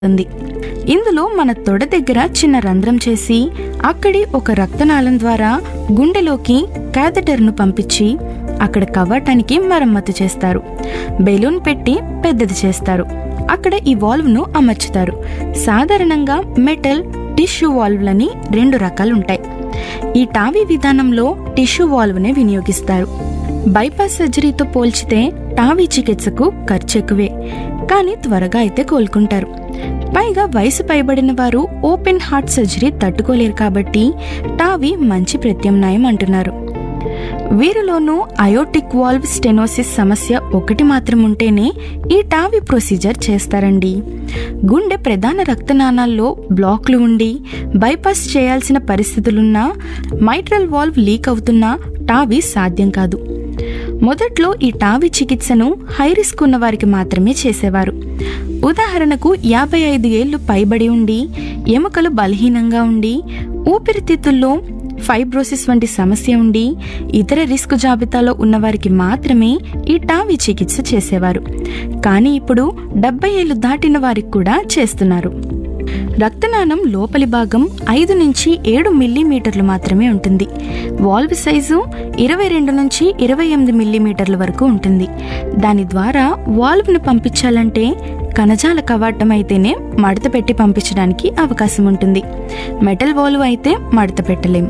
ఉంది ఇందులో మన తొడ దగ్గర చిన్న రంధ్రం చేసి అక్కడి ఒక రక్తనాళం ద్వారా గుండెలోకి క్యాథెటర్ను పంపించి అక్కడ కవ్వటానికి మరమ్మతు చేస్తారు బెలూన్ పెట్టి పెద్దది చేస్తారు అక్కడ ఈ వాల్వ్ను అమర్చుతారు సాధారణంగా మెటల్ టిష్యూ వాల్వ్లని రెండు రకాలు ఉంటాయి ఈ టావీ విధానంలో టిష్యూ వాల్వ్నే వినియోగిస్తారు బైపాస్ సర్జరీతో పోల్చితే టావీ చికిత్సకు ఖర్చు ఎక్కువే కానీ త్వరగా అయితే కోలుకుంటారు పైగా వయసు పైబడిన వారు ఓపెన్ హార్ట్ సర్జరీ తట్టుకోలేరు కాబట్టి టావీ మంచి ప్రత్యామ్నాయం అంటున్నారు వీరిలోనూ అయోటిక్ వాల్వ్ స్టెనోసిస్ సమస్య ఒకటి మాత్రం ఉంటేనే ఈ టావీ ప్రొసీజర్ చేస్తారండి గుండె ప్రధాన రక్తనాళాల్లో బ్లాక్లు ఉండి బైపాస్ చేయాల్సిన పరిస్థితులున్నా మైట్రల్ వాల్వ్ లీక్ అవుతున్నా టావీ సాధ్యం కాదు మొదట్లో ఈ టావీ చికిత్సను హై రిస్క్ ఉన్న వారికి మాత్రమే చేసేవారు ఉదాహరణకు యాభై ఐదు ఏళ్లు పైబడి ఉండి ఎముకలు బలహీనంగా ఉండి ఊపిరితిత్తుల్లో ఫైబ్రోసిస్ వంటి సమస్య ఉండి ఇతర రిస్క్ జాబితాలో ఉన్నవారికి మాత్రమే ఈ టావీ చికిత్స చేసేవారు కానీ ఇప్పుడు డెబ్బై ఏళ్లు దాటిన వారికి కూడా చేస్తున్నారు రక్తనాళం లోపలి భాగం ఐదు నుంచి ఏడు మిల్లీమీటర్లు మాత్రమే ఉంటుంది వాల్వ్ సైజు ఇరవై రెండు నుంచి ఇరవై ఎనిమిది మిల్లీమీటర్ల వరకు ఉంటుంది దాని ద్వారా వాల్వ్ను పంపించాలంటే కణజాల కవాటం అయితేనే మడత పెట్టి పంపించడానికి అవకాశం ఉంటుంది మెటల్ వాల్వ్ అయితే మడత పెట్టలేం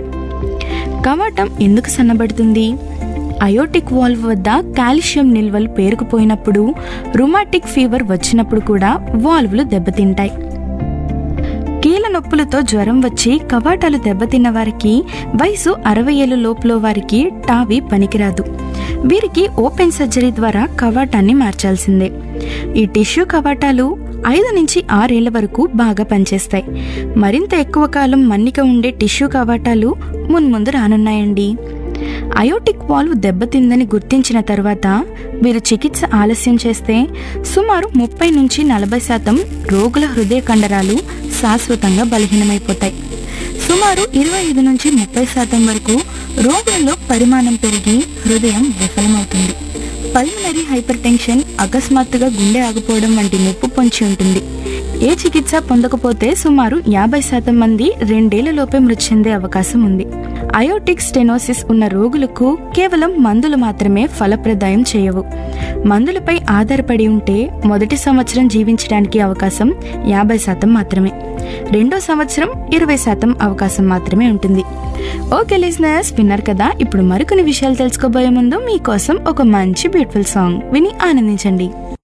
కవాటం ఎందుకు సన్నబడుతుంది అయోటిక్ వాల్వ్ వద్ద కాల్షియం నిల్వలు పేరుకుపోయినప్పుడు రుమాటిక్ ఫీవర్ వచ్చినప్పుడు కూడా వాల్వ్లు దెబ్బతింటాయి కీళ్ళ నొప్పులతో జ్వరం వచ్చి కవాటాలు దెబ్బతిన్న వారికి వయసు అరవై ఏళ్ళ లోపులో వారికి టావీ పనికిరాదు వీరికి ఓపెన్ సర్జరీ ద్వారా కవాటాన్ని మార్చాల్సిందే ఈ టిష్యూ కవాటాలు ఐదు నుంచి ఆరేళ్ల వరకు బాగా పనిచేస్తాయి మరింత ఎక్కువ కాలం మన్నిక ఉండే టిష్యూ కవాటాలు మున్ముందు రానున్నాయండి అయోటిక్ వాల్వ్ దెబ్బతిందని గుర్తించిన తర్వాత వీరు చికిత్స ఆలస్యం చేస్తే సుమారు ముప్పై నుంచి నలభై శాతం రోగుల హృదయ కండరాలు శాశ్వతంగా బలహీనమైపోతాయి సుమారు ఇరవై ఐదు నుంచి ముప్పై శాతం వరకు రోగులలో పరిమాణం పెరిగి హృదయం విఫలమవుతుంది పల్మనరీ హైపర్ టెన్షన్ అకస్మాత్తుగా గుండె ఆగిపోవడం వంటి ముప్పు పొంచి ఉంటుంది ఏ చికిత్స పొందకపోతే సుమారు యాభై శాతం మంది రెండేళ్లలోపే మృతి చెందే అవకాశం ఉంది అయోటిక్ స్టెనోసిస్ ఉన్న రోగులకు కేవలం మందులు మాత్రమే ఫలప్రదాయం చేయవు మందులపై ఆధారపడి ఉంటే మొదటి సంవత్సరం జీవించడానికి అవకాశం యాభై శాతం మాత్రమే రెండో సంవత్సరం ఇరవై శాతం అవకాశం మాత్రమే ఉంటుంది ఓకే లిజనర్స్ విన్నారు కదా ఇప్పుడు మరికొన్ని విషయాలు తెలుసుకోబోయే ముందు మీకోసం ఒక మంచి బ్యూటిఫుల్ సాంగ్ విని ఆనందించండి